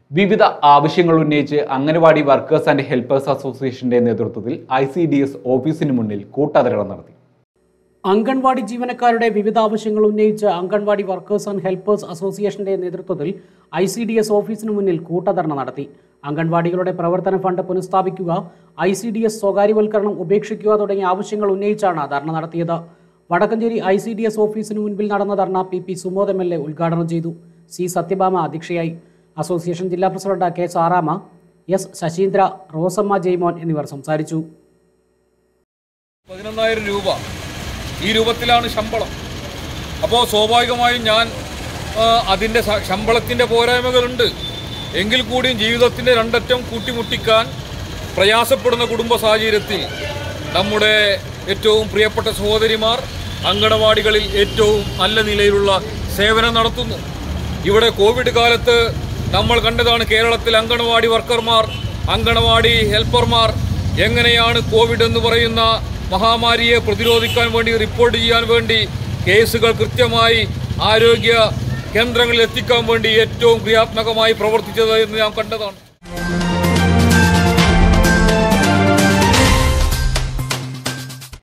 വിവിധ ആവശ്യങ്ങൾ ഉന്നയിച്ച് അംഗനവാടി വർക്കേഴ്സ് ആൻഡ് ഹെൽപ്പേഴ്സ് അസോസിയേഷന്റെ നേതൃത്വത്തിൽ ഐ സി ഡി എസ് ഓഫീസിന് മുന്നിൽ കൂട്ടധരണം നടത്തി അംഗൻവാടി ജീവനക്കാരുടെ വിവിധ ആവശ്യങ്ങൾ ഉന്നയിച്ച് അംഗൻവാടി വർക്കേഴ്സ് ആൻഡ് ഹെൽപ്പേഴ്സ് അസോസിയേഷന്റെ നേതൃത്വത്തിൽ ഐ സി ഡി എസ് ഓഫീസിന് മുന്നിൽ കൂട്ടധർണ നടത്തി അംഗൻവാടികളുടെ പ്രവർത്തന ഫണ്ട് പുനഃസ്ഥാപിക്കുക ഐ സി ഡി എസ് സ്വകാര്യവൽക്കരണം ഉപേക്ഷിക്കുക തുടങ്ങിയ ആവശ്യങ്ങൾ ഉന്നയിച്ചാണ് ധർണ നടത്തിയത് Vadakkanchery I C D S ഓഫീസിന് മുൻപിൽ നടന്ന ധർണ P P Sumod M L A ഉദ്ഘാടനം ചെയ്തു സി സത്യഭാമ അധ്യക്ഷയായി അസോസിയേഷൻ ജില്ലാ president K Sarama S Saseendra Rosamma Jaimon എന്നിവർ സംസാരിച്ചു പതിനൊന്നായിരം രൂപ ഈ രൂപത്തിലാണ് ശമ്പളം അപ്പോൾ സ്വാഭാവികമായും ഞാൻ ആ, അതിൻ്റെ സ- ശമ്പളത്തിൻ്റെ പോരായ്മകളുണ്ട് എങ്കിൽ കൂടിയും ജീവിതത്തിൻ്റെ രണ്ടറ്റം കൂട്ടിമുട്ടിക്കാൻ പ്രയാസപ്പെടുന്ന കുടുംബ സാഹചര്യത്തിൽ നമ്മുടെ ഏറ്റവും പ്രിയപ്പെട്ട സഹോദരിമാർ അങ്കണവാടികളിൽ ഏറ്റവും നല്ല നിലയിലുള്ള സേവനം നടത്തുന്നു ഇവിടെ കോവിഡ് കാലത്ത് നമ്മൾ കണ്ടതാണ് കേരളത്തിൽ അങ്കണവാടി വർക്കർമാർ അങ്കണവാടി ഹെൽപ്പർമാർ എങ്ങനെയാണ് കോവിഡ് എന്ന് പറയുന്ന മഹാമാരിയെ പ്രതിരോധിക്കാൻ വേണ്ടി റിപ്പോർട്ട് ചെയ്യാൻ വേണ്ടി കേസുകൾ കൃത്യമായി ആരോഗ്യ കേന്ദ്രങ്ങളിൽ എത്തിക്കാൻ വേണ്ടി ഏറ്റവും ക്രിയാത്മകമായി പ്രവർത്തിച്ചത് എന്ന് ഞാൻ കണ്ടതാണ്